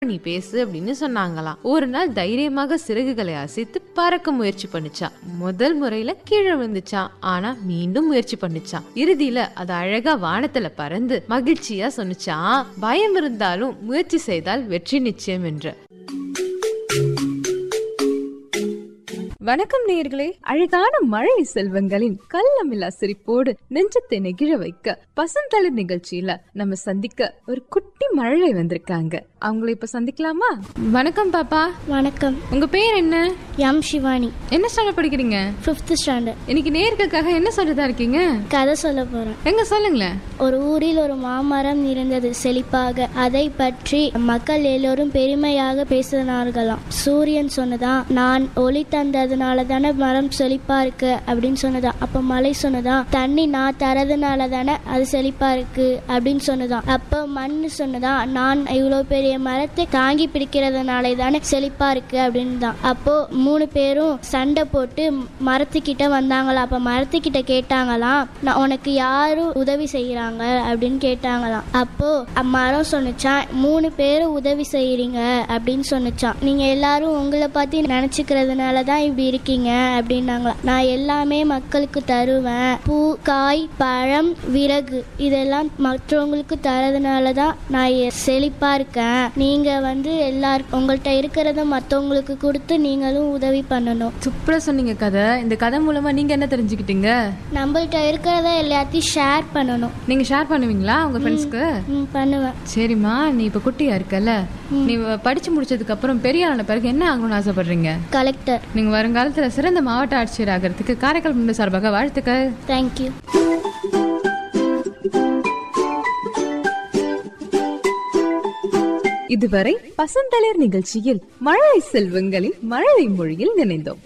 நீ பேசு அப்படின்னு சொன்னாங்களாம் ஒரு நாள் தைரியமாக சிறகுகளை அசைத்து பறக்க முயற்சி பண்ணுச்சான் முதல் முறையில கீழே விழுந்துச்சான் ஆனா மீண்டும் முயற்சி பண்ணுச்சான் இறுதியில அது அழகா வானத்துல பறந்து மகிழ்ச்சியா சொன்னுச்சான் பயம் இருந்தாலும் முயற்சி செய்தால் வெற்றி நிச்சயம் என்று வணக்கம் நேயர்களே அழகான மழை செல்வங்களின் கள்ளமில்லா சிரிப்போடு நெஞ்சத்தை நெகிழ வைக்க பசந்தளிர் நிகழ்ச்சியில நம்ம சந்திக்க ஒரு குட்டி மழலை வந்திருக்காங்க அவங்கள இப்ப சந்திக்கலாமா வணக்கம் பாப்பா வணக்கம் உங்க பேர் என்ன எம் சிவானி என்ன ஸ்டாண்டர்ட் படிக்கிறீங்க ஃபிஃப்த் ஸ்டாண்டர்ட் இன்னைக்கு நேர்களுக்காக என்ன சொல்றதா இருக்கீங்க கதை சொல்ல போகிறேன் எங்க சொல்லுங்களேன் ஒரு ஊரில் ஒரு மாமரம் இருந்தது செழிப்பாக அதை பற்றி மக்கள் எல்லோரும் பெருமையாக பேசினார்களாம் சூரியன் சொன்னதான் நான் ஒளி தந்ததுனால தானே மரம் செழிப்பா இருக்கு அப்படின்னு சொன்னதா அப்ப மலை சொன்னதான் தண்ணி நான் தரதுனால தானே அது செழிப்பா இருக்கு அப்படின்னு சொன்னதாம் அப்ப மண் சொன்னதா நான் இவ்வளோ பெரிய மரத்தை தாங்கி பிடிக்கிறதுனால தானே செழிப்பா இருக்கு அப்படின்னு தான் அப்போ மூணு பேரும் சண்டை போட்டு மரத்துக்கிட்ட வந்தாங்களாம் அப்ப மரத்துக்கிட்ட கேட்டாங்களாம் நான் உனக்கு யாரும் உதவி செய்யறாங்க அப்படின்னு கேட்டாங்களாம் அப்போ மரம் சொன்னுச்சான் மூணு பேரும் உதவி செய்யறீங்க அப்படின்னு சொன்னுச்சான் நீங்க எல்லாரும் உங்களை பத்தி நினைச்சுக்கிறதுனால தான் இப்படி இருக்கீங்க அப்படின்னாங்களாம் நான் எல்லாமே மக்களுக்கு தருவேன் பூ காய் பழம் விறகு இதெல்லாம் மற்றவங்களுக்கு தரதுனால தான் நான் எ- செழிப்பா இருக்கேன் நீங்க வந்து எல்லாருக்கும் உங்கள்கிட்ட இருக்கிறத மற்றவங்களுக்கு கொடுத்து நீங்களும் உதவி பண்ணணும் சூப்பரா சொன்னீங்க கதை இந்த கதை மூலமா நீங்க என்ன தெரிஞ்சுக்கிட்டீங்க நம்மள்ட்ட இருக்கிறத எல்லாத்தையும் ஷேர் பண்ணணும் நீங்க ஷேர் பண்ணுவீங்களா உங்க ஃப்ரெண்ட்ஸ்க்கு ம் பண்ணுவேன் சரிம்மா நீ இப்ப குட்டியா இருக்கல நீ படிச்சு முடிச்சதுக்கு அப்புறம் பெரிய ஆன பிறகு என்ன ஆகணும்னு ஆசைப்படுறீங்க கலெக்டர் நீங்க வருங்காலத்துல சிறந்த மாவட்ட ஆட்சியர் ஆகிறதுக்கு காரைக்கால் முன்பு சார்பாக வாழ்த்துக்கள் தேங்க்யூ இதுவரை பசந்தளிர் நிகழ்ச்சியில் மழை செல்வங்களின் மழலை மொழியில் நினைந்தோம்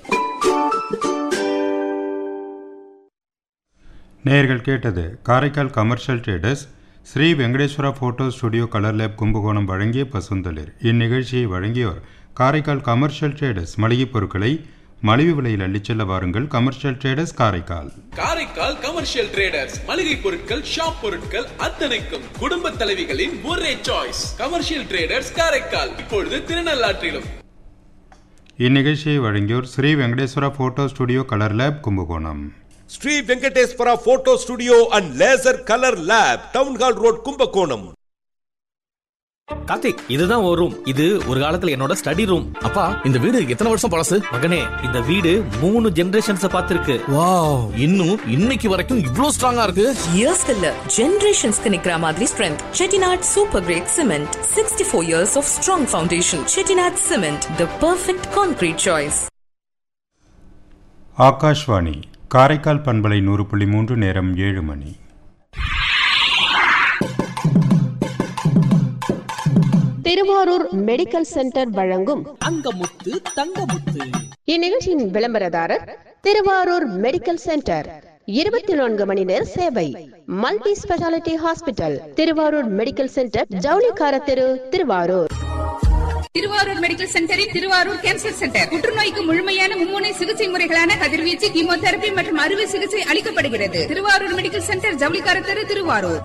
நேயர்கள் கேட்டது Karaikal commercial traders Shri Venkateswara photo studio colour lab Kumbakonam வழங்கிய பசுந்தளிர் இந்நிகழ்ச்சியை வழங்கியோர் காரைக்கால் கமர்ஷியல் ட்ரேடர்ஸ் மளிகைப் பொருட்களை மலிவு விலையில் அள்ளிச் செல்ல வாருங்கள் commercial traders Karaikal Karaikal commercial traders மளிகை பொருட்கள் ஷாப் பொருட்கள் அத்தனைக்கும் குடும்ப தலைவிகளின் ஒரே சாய்ஸ் கமர்ஷியல் ட்ரேடர்ஸ் காரைக்கால் இப்பொழுது திருநள்ளாற்றிலும் இந்நிகழ்ச்சியை வழங்கியோர் Shri Venkateswara photo studio colour lab Kumbakonam Shri Venkateswara photo studio and laser colour lab town hall road Kumbakonam Karthik இதுதான் ஒரு ரூம் இது ஒரு காலத்துல என்னோட ஸ்டடி ரூம் அப்பா இந்த வீடு எத்தனை வருஷம் பழசு மகனே இந்த வீடு மூணு ஜெனரேஷன்ஸ் பார்த்திருக்கு வாவ் இன்னும் இன்னைக்கு வரைக்கும் இவ்ளோ ஸ்ட்ராங்கா இருக்கு இயர்ஸ்க்கு இல்ல ஜெனரேஷன்ஸ்க்கு நிக்கிற மாதிரி strength Chettinad super grade cement sixty four years of strong foundation Chettinad cement the perfect concrete choice Akashvani Karaikal பண்பலை நூறு புள்ளி மூன்று நேரம் ஏழு மணி திருவாரூர் மெடிக்கல் சென்டர் வழங்கும் தங்கமுத்து தங்கமுத்து இந்நிகழ்ச்சியின் விளம்பரதாரர் திருவாரூர் மெடிக்கல் சென்டர் இருபத்தி நான்கு மணி நேர சேவை multi speciality hospital Thiruvarur medical centre ஜவுளிக்கார தெரு திருவாரூர் திருவாரூர் மெடிக்கல் சென்டரில் திருவாரூர் கேன்சர் சென்டர் புற்றுநோய்க்கு முழுமையான மும்முனை சிகிச்சை முறைகளான கதிர்வீச்சு கீமோதெரபி மற்றும் அறுவை சிகிச்சை அளிக்கப்படுகிறது திருவாரூர் மெடிக்கல் சென்டர் ஜவுளிக்கார தெரு திருவாரூர்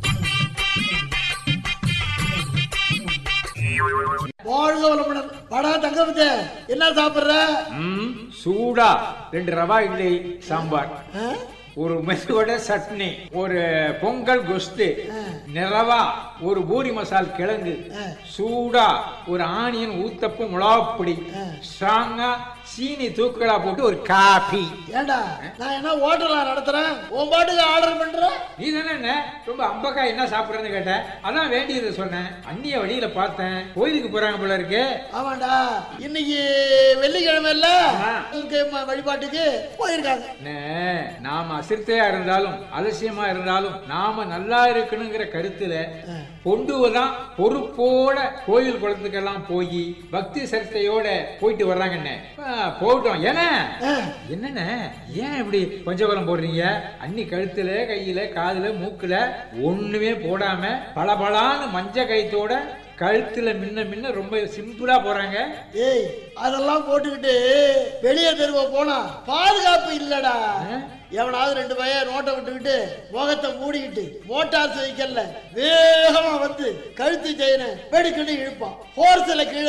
வாழ்க வளமுடன் வாடா தங்கமுத்து என்ன சாப்பிடுற சூடா ரெண்டு ரவா இட்லி சாம்பார் ஒரு மெதுவடை சட்னி ஒரு பொங்கல் கொஸ்து நிறவா ஒரு பூரி மசால் கிழங்கு சூடா ஒரு ஆனியன் ஊத்தப்பு மிளகாப்பொடி ஸ்ட்ராங்கா சீனி தூக்கலா போட்டு ஒரு காபி ஏண்டா நான் என்ன ஹோட்டலா நடத்துறேன் உன் பாட்டுக்கு ஆர்டர் பண்ற நீ தானே என்ன ரொம்ப அம்பக்கா என்ன சாப்பிடுறேன்னு கேட்டேன் அதான் வேண்டியதை சொன்னேன் அந்நிய வழியில பார்த்தேன் கோயிலுக்கு போறாங்க போல இருக்கு ஆமாண்டா இன்னைக்கு வெள்ளிக்கிழமை இல்ல துர்க்கை அம்மா வழிபாட்டுக்கு போயிருக்காங்க அண்ணே, நாம அசிர்த்தையா இருந்தாலும் அலட்சியமா இருந்தாலும் நாம நல்லா இருக்கணுங்கிற கருத்துல பொண்டுவதான் பொறுப்போட கோயில் குளத்துக்கெல்லாம் போய் பக்தி சரத்தையோட போயிட்டு வர்றாங்கண்ணே ஆ, போகட்டும் ஏன்னா என்னண்ணே ஏன் இப்படி பஞ்சவரம் போடுறீங்க அன்னி கழுத்துல கையில காதுல மூக்குல ஒண்ணுமே போடாம பளபளான்னு மஞ்ச கைத்தோட கழுத்துல முன்ன முன்ன ரொம்ப சிம்பிளா போறாங்க ஏய் அதெல்லாம் போட்டுக்கிட்டு வெளியே தெருவ போனா பாதுகாப்பு இல்லடா எவனாவது ரெண்டு பையன் நோட்டை விட்டுக்கிட்டு முகத்தை மூடிக்கிட்டு மோட்டார் சைக்கிள்ல வேகமா வந்து கழுத்து செயின வெடிக்கடி இழுப்பான் ஹோர்ஸ்ல கீழே